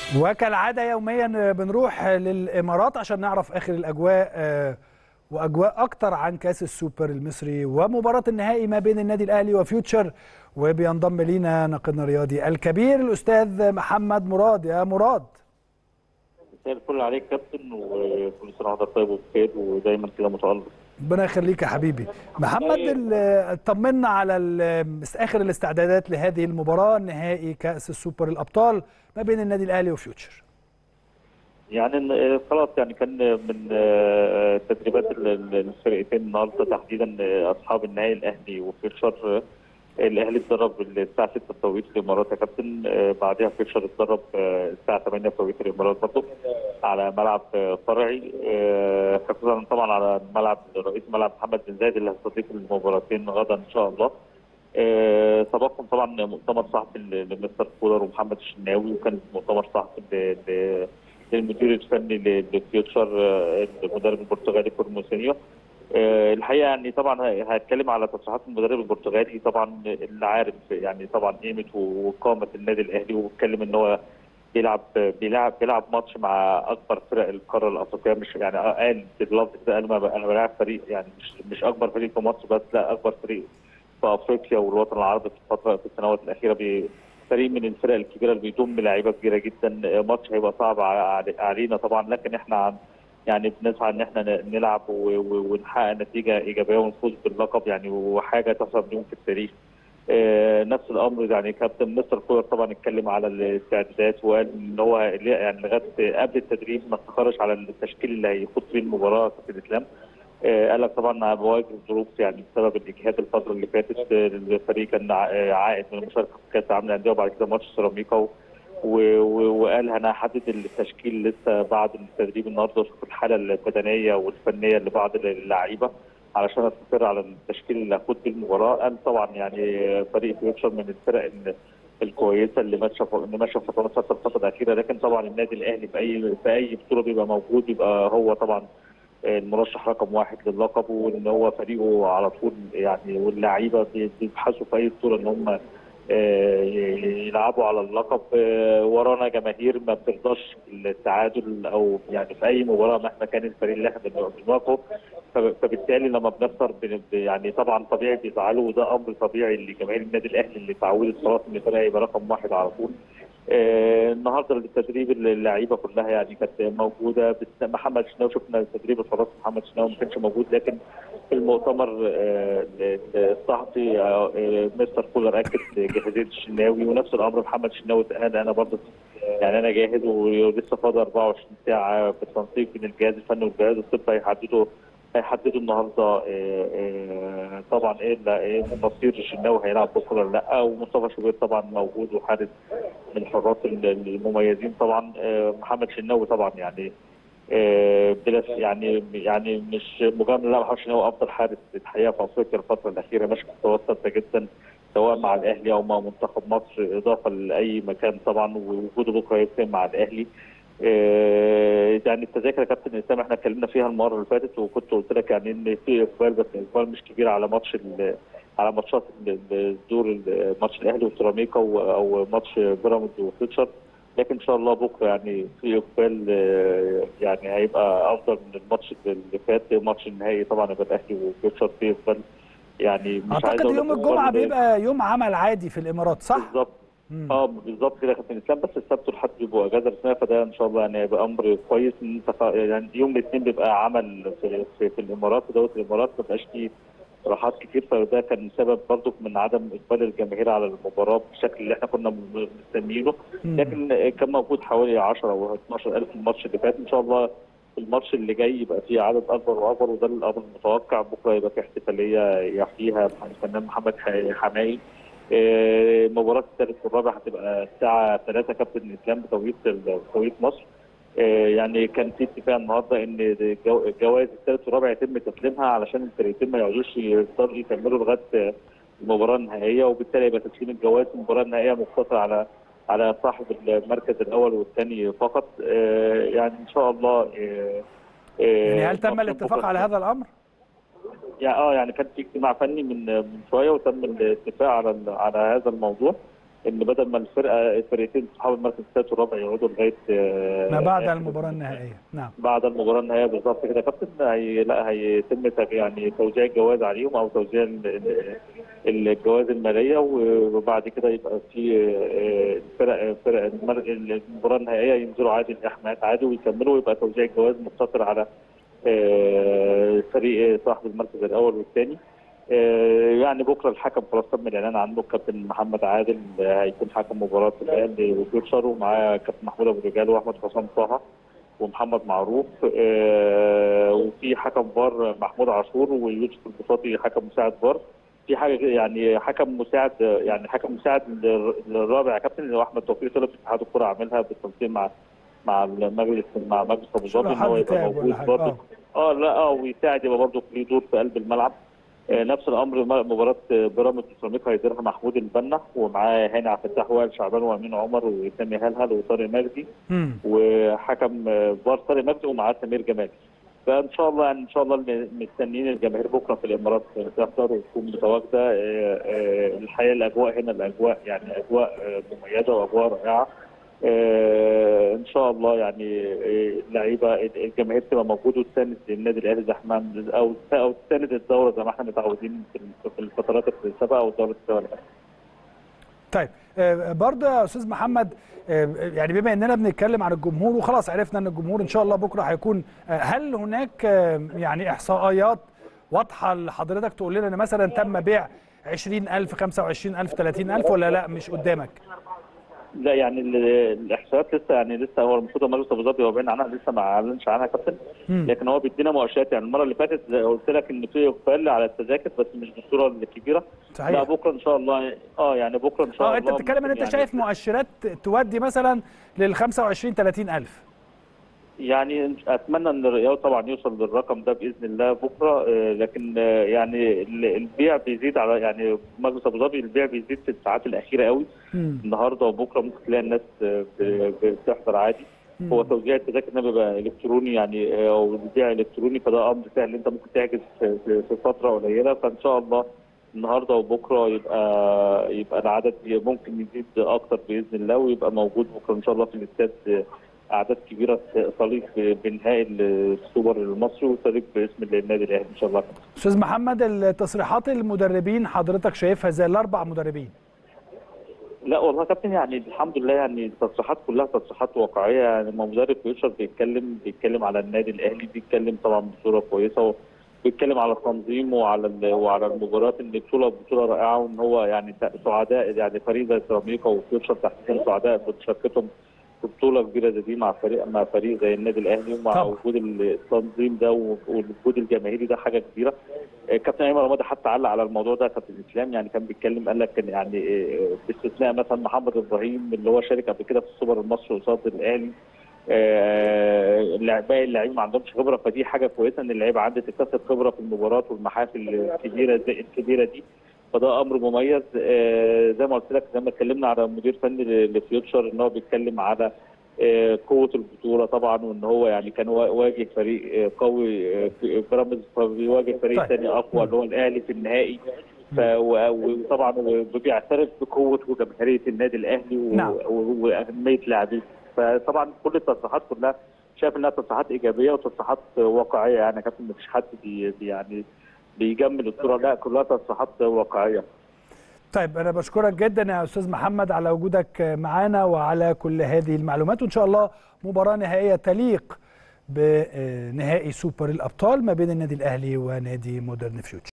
وكالعاده يوميا بنروح للامارات عشان نعرف اخر الاجواء آه، واجواء اكتر عن كاس السوبر المصري ومباراه النهائي ما بين النادي الاهلي وفيوتشر وبينضم لينا ناقدنا الرياضي الكبير الاستاذ محمد مراد يا مراد مساء الفل عليك كابتن وكل سنه وحضرتك طيب وبخير ودايما كده متالق ربنا يخليك يا حبيبي محمد ال- طمنا على ال- اخر الاستعدادات لهذه المباراه نهائي كاس السوبر الابطال ما بين النادي الاهلي وفيوتشر يعني إن- خلاص يعني كان من آه، تدريبات ال- ال- الفرقتين النهارده تحديدا آه، اصحاب النهائي الاهلي وفيوتشر آه، الاهلي اتدرب الساعه 6 بتوقيت الامارات يا كابتن آه، بعدها فيوتشر اتدرب آه، الساعه 8 بتوقيت الامارات برضه على ملعب آه، فرعي آه، حفاظا طبعا على ملعب رئيس ملعب محمد بن زايد اللي هيستضيف المباراتين غدا ان شاء الله آه، سبقهم طبعا مؤتمر صحفي ل- لمستر كولر ومحمد الشناوي وكان مؤتمر صحفي ل- ل- للمدير الفني ل- لفيوتشر آه، المدرب البرتغالي فورموسينيو آه، الحقيقه يعني طبعا ه- هتكلم على تصريحات المدرب البرتغالي طبعا اللي عارف يعني طبعا قيمه وقامه النادي الاهلي واتكلم ان هو بيلعب بيلعب بيلعب ماتش مع اكبر فرق القاره الافريقيه مش يعني قال باللفظ كده قال ما- انا بلاعب فريق يعني مش مش اكبر فريق في مصر بس لا اكبر فريق في افريقيا والوطن العربي في الفتره في السنوات الاخيره بي- فريق من الفرق الكبيره اللي بيضم لعيبه كبيره جدا ماتش هيبقى صعب على- علينا طبعا لكن احنا عن يعني بنسعى ان احنا ن- نلعب و- و- ونحقق نتيجه ايجابيه ونفوز باللقب يعني وحاجه تحسب اليوم في التاريخ آه، نفس الامر يعني كابتن مستر كولر طبعا اتكلم على الاستعدادات وقال ان هو يعني لغايه قبل التدريب ما استقرش على التشكيل اللي هيخوض فيه المباراه في الاسلام آه، قال لك طبعا انا بواجه ظروف يعني بسبب الاجهاد الفتره اللي فاتت آه، الفريق كان ع- آه، عائد من المشاركه في كاس العالم للانديه وبعد كده ماتش سيراميكا و- و- و- وقال انا هحدد التشكيل لسه بعد التدريب النهارده واشوف الحاله البدنيه والفنيه لبعض اللعيبه علشان استقر على التشكيل اللي هاخد بيه المباراه قال طبعا يعني فريق فيوتشر من الفرق ال- الكويسه اللي ماشيه اللي ماشيه في فترات فتره الفتره الاخيره لكن طبعا النادي الاهلي في اي في اي بطوله بيبقى موجود بيبقى هو طبعا المرشح رقم واحد للقب وان هو فريقه على طول يعني واللعيبه بي- بيبحثوا في اي بطوله ان هم آه، يلعبوا على اللقب آه، ورانا جماهير ما بترضاش التعادل او يعني في اي مباراه مهما كان الفريق اللي احنا بنواجهه فب- فبالتالي لما بنخسر بن- يعني طبعا طبيعي بيزعلوا وده امر طبيعي لجماهير النادي الاهلي اللي اتعودت خلاص ان الفريق يبقى رقم واحد على طول آه، النهارده التدريب اللعيبه كلها يعني كانت موجوده بس محمد شناوي شفنا التدريب الخلاص محمد شناوي ما كانش موجود لكن في المؤتمر آه، الصحفي آه، آه، مستر كولر اكد جاهزيه الشناوي ونفس الامر محمد شناوي انا انا برضه يعني انا جاهز ولسه فاضل 24 ساعه في التنسيق بين الجهاز الفني والجهاز الطبي هيحددوا هيحددوا النهارده آه، آه، طبعا ايه لا- ايه مصير الشناوي هيلعب بكره ولا لا ومصطفى شوبير طبعا موجود وحارس من الحراس المميزين طبعا آه، محمد شناوي طبعا يعني آه، بلا يعني يعني مش مجامله لا محمد شناوي افضل حارس الحقيقه في افريقيا الفتره الاخيره ماشي في مستوى ثابته جدا سواء مع الاهلي او مع منتخب مصر اضافه لاي مكان طبعا ووجوده بكره يفرق مع الاهلي آه، يعني التذاكر يا كابتن اسلام احنا اتكلمنا فيها المره اللي فاتت وكنت قلت لك يعني ان في اقبال بس اقبال مش كبير على ماتش ال- على ماتشات ال- الدور ال- ماتش الاهلي وسيراميكا و- او ماتش بيراميدز وفيوتشر لكن ان شاء الله بكره يعني في اقبال آه، يعني هيبقى افضل من الماتش اللي فات ماتش النهائي طبعا يبقى الاهلي وفيوتشر في اقبال يعني مش عايز اعتقد أقول لك يوم الجمعه إقبال بيبقى يوم عمل عادي في الامارات صح بالظبط مم. اه بالظبط كده يا كابتن اسلام بس السبت والحد بيبقوا اجازه رسميه فده ان شاء الله يعني هيبقى امر كويس ان انت ف- يعني يوم الاثنين بيبقى عمل في, في, في الامارات في دوله الامارات ما بقاش فيه راحات كتير فده كان سبب برضو من عدم اقبال الجماهير على المباراه بالشكل اللي احنا كنا م- مستنيينه مم. لكن كان موجود حوالي 10 او 12 الف الماتش اللي فات ان شاء الله الماتش اللي جاي يبقى فيه عدد اكبر واكبر وده الامر المتوقع بكره يبقى في احتفاليه يحييها الفنان محمد ح- حماي آه، مباراة الثالث والرابع هتبقى الساعة 3 كابتن الإسلام بتوقيت بتوقيت مصر. آه، يعني كان في اتفاق النهارده ان الجو- الجوائز الثالث والرابع يتم تسليمها علشان الفريقين ما يقعدوش يقدروا يكملوا لغايه المباراه النهائيه وبالتالي يبقى تسليم الجوائز المباراه النهائيه مقتصر على على صاحب المركز الاول والثاني فقط آه، يعني ان شاء الله آه، آه، يعني هل تم مطلوب الاتفاق بكرة- على هذا الامر يعني اه يعني كان في اجتماع فني من من شويه وتم الاتفاق على ال- على هذا الموضوع ان بدل ما الفرقه الفرقتين اصحاب المركز الثالث والرابع يقعدوا لغايه آه، ما بعد آخر المباراه النهائيه نعم بعد المباراه النهائيه بالظبط كده يا كابتن هي لا هيتم تغ- يعني توزيع الجوائز عليهم او توزيع ال- ال- الجوائز الماليه وبعد كده يبقى في آه، الفرق فرق المر- المباراه النهائيه ينزلوا عادي الاحماءات عادي ويكملوا ويبقى توزيع الجوائز مقتصر على آه، فريق صاحب المركز الاول والثاني آه، يعني بكره الحكم خلاص تم الاعلان عنه الكابتن محمد عادل آه، هيكون حكم مباراه الاهلي وفيوتشر ومعاه كابتن محمود ابو رجال واحمد حسام طه ومحمد معروف آه، وفي حكم فار محمود عاشور ويوسف البساطي حكم مساعد فار في حاجه كده يعني حكم مساعد يعني حكم مساعد لل- للرابع يا كابتن اللي هو احمد توفيق طلب اتحاد الكره عاملها بالتنسيق مع مع المجلس مع مجلس ابو ظبي ان حد هو يبقى تعب ولا موجود حاجة. برضه آه. اه لا اه ويساعد يبقى برضه ليه دور في قلب الملعب آه، نفس الامر م- مباراه آه، بيراميدز وسيراميكا هيديرها محمود البنا ومعاه هاني عبد الفتاح وائل شعبان وامين عمر وسامي هلهل وطارق مجدي مم. وحكم آه، فار طارق مجدي ومعاه سمير جمال فان شاء الله يعني ان شاء الله الم- مستنيين الجماهير بكره في الامارات تحضر وتكون متواجده آه، آه، الحقيقه الاجواء هنا الاجواء يعني اجواء آه، مميزه واجواء رائعه آه، ان شاء الله يعني آه، اللعيبه الجماهير تبقى موجوده وتساند النادي الاهلي زي ما احنا- او او تساند الدوره زي ما احنا متعودين في- في الفترات السابقه والدوره السابقه طيب آه، برضه يا استاذ محمد آه، يعني بما اننا بنتكلم عن الجمهور وخلاص عرفنا ان الجمهور ان شاء الله بكره هيكون آه، هل هناك آه، يعني احصائيات واضحه لحضرتك تقول لنا ان مثلا تم بيع 20000 25000 30000 ولا لا مش قدامك؟ لا يعني ال- الاحصائيات لسه يعني لسه هو المفروض مجلس ابو ظبي هو باين عنها لسه ما اعلنش عنها يا كابتن مم. لكن هو بيدينا مؤشرات يعني المره اللي فاتت زي قلت لك ان في اقبال على التذاكر بس مش بالصوره الكبيره لا صحيح بكره ان شاء الله اه يعني بكره ان شاء اه الله انت بتتكلم ان انت يعني شايف مؤشرات تودي مثلا لل 25 30000 يعني اتمنى ان الرياض طبعا يوصل للرقم ده باذن الله بكره آه، لكن آه، يعني ال- البيع بيزيد على يعني مجلس ابو ظبي البيع بيزيد في الساعات الاخيره قوي مم. النهارده وبكره ممكن تلاقي الناس آه، ب- بتحضر عادي مم. هو توزيع التذاكر ده بيبقى الكتروني يعني آه، او البيع الكتروني فده امر سهل انت ممكن تحجز في في- في فتره قليله فان شاء الله النهارده وبكره يبقى يبقى العدد ممكن يزيد اكتر باذن الله ويبقى موجود بكره ان شاء الله في الاستاد آه، اعداد كبيره تليق ب- بنهائي السوبر المصري وتليق باسم النادي الاهلي ان شاء الله استاذ محمد التصريحات المدربين حضرتك شايفها زي الاربع مدربين لا والله يا كابتن يعني الحمد لله يعني التصريحات كلها تصريحات واقعيه يعني لما مدرب فيوتشر بيتكلم بيتكلم على النادي الاهلي بيتكلم طبعا بصوره كويسه وبيتكلم على التنظيم وعلى ال- وعلى المباريات ان البطوله بطوله رائعه وان هو يعني سعداء يعني فريق زي سيراميكا وفيوتشر تحديدا سعداء بمشاركتهم في بطوله كبيره زي دي مع فريق مع فريق زي النادي الاهلي ومع طبعا. وجود التنظيم ده والوجود الجماهيري ده حاجه كبيره آه، كابتن ايمن رمادي حتى علق على الموضوع ده كابتن اسلام يعني كان بيتكلم قال لك كان يعني آه، باستثناء مثلا محمد ابراهيم اللي هو شارك قبل كده في السوبر المصري قصاد الاهلي آه، اللاعب- باقي اللاعبين ما عندهمش خبره فدي حاجه كويسه ان اللعيبه عندها تكتسب خبره في المباريات والمحافل الكبيره زي الكبيره دي فده امر مميز آه، زي ما قلت لك زي ما اتكلمنا على مدير فني ل- لفيوتشر ان هو بيتكلم على آه، قوه البطوله طبعا وان هو يعني كان وا- واجه فريق آه، قوي آه، في بيراميدز فبيواجه فريق طيب. ثاني اقوى اللي هو الاهلي في النهائي ف- و- وطبعا وبيعترف بقوه وجماهيريه النادي الاهلي و- نعم. و- واهميه لاعبيه فطبعا كل التصريحات كلها شايف انها تصريحات ايجابيه وتصريحات واقعيه يعني يا كابتن مفيش حد بي بي- يعني بيجمل الصوره لا كلها تصريحات واقعيه طيب انا بشكرك جدا يا استاذ محمد على وجودك معانا وعلى كل هذه المعلومات وان شاء الله مباراه نهائيه تليق بنهائي سوبر الابطال ما بين النادي الاهلي ونادي مودرن فيوتشر